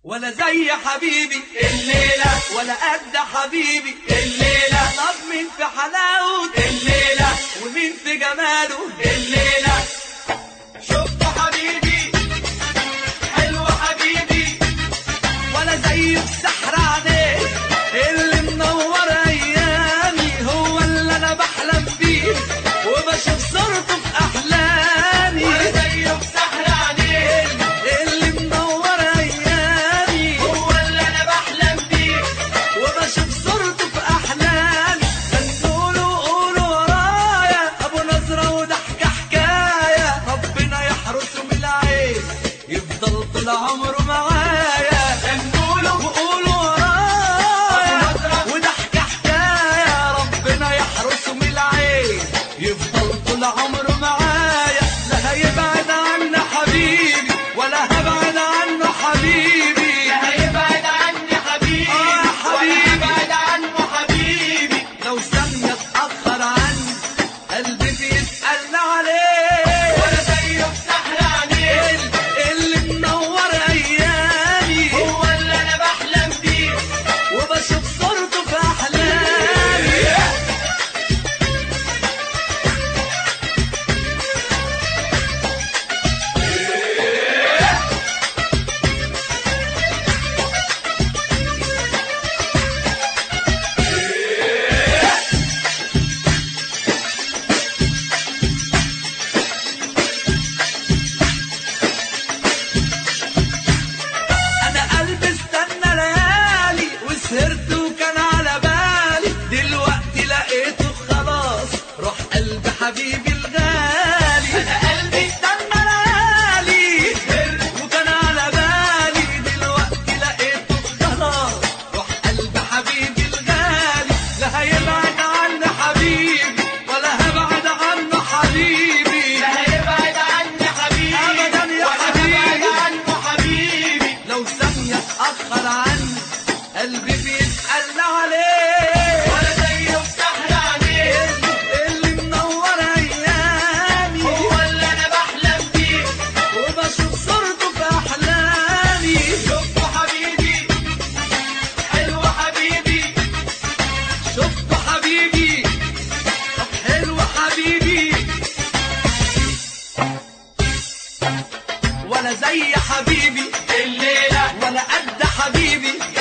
ولا زي حبيبي الليلة ولا قد حبيبي الليلة طب مين في حلاوة الليلة ومين في جماله الليلة شفت حبيبي حلو حبيبي ولا زي في سحر عليه اللي منور ايامي هو اللي انا بحلم بيه وبشوف صورته في احلامي ولا زيه بسحر عليه اللي منور ايامي هو اللي انا بحلم بيه وبشوف صورته في احلامي قولوا قولوا ورايا ابو نظره وضحكه حكايه ربنا يحرسه من العين يفضل طول عمره معايا نقوله وقولوا ورايا أبو نظرة. وضحكه حكايه ربنا يحرسه من العين يفضل طول عمره معايا لا هيبعد عنا حبيبي ولا هبعد عنه حبيبي لا هيبعد عني حبيبي آه يا حبيبي. ولا هبعد عنه حبيبي لو ثانية اتأخر عني قلبي بيسألني عليه ولا زيه بسحر عليه ال- اللي منور أيامي هو اللي انا بحلم بيه وبشوف صورته في أحلامي أنا قلبي استنى ليالي وسهرت وكان على بالي دلوقتي لقيته خلاص روح قلب حبيبي الغالي انا قلبي استنى ليالي وكان على بالي دلوقتي لقيته خلاص روح قلب حبيبي الغالي لا هيبعد عني حبيبي ولا هبعد عنه حبيبي لا هيبعد عني حبيبي أبداً يا ولا حبيبي. هبعد عنه حبيبي لو ثانية اتأخر عني قلبي بيسألني عليه ولا زيه بسحر عليه اللي منور أيامي هو اللي انا بحلم بيه وبشوف صورته في أحلامي شفته حبيبي حلو حبيبي شفته حبيبي طب حلو حبيبي ولا زي حبيبي الليلة ولا قد حبيبي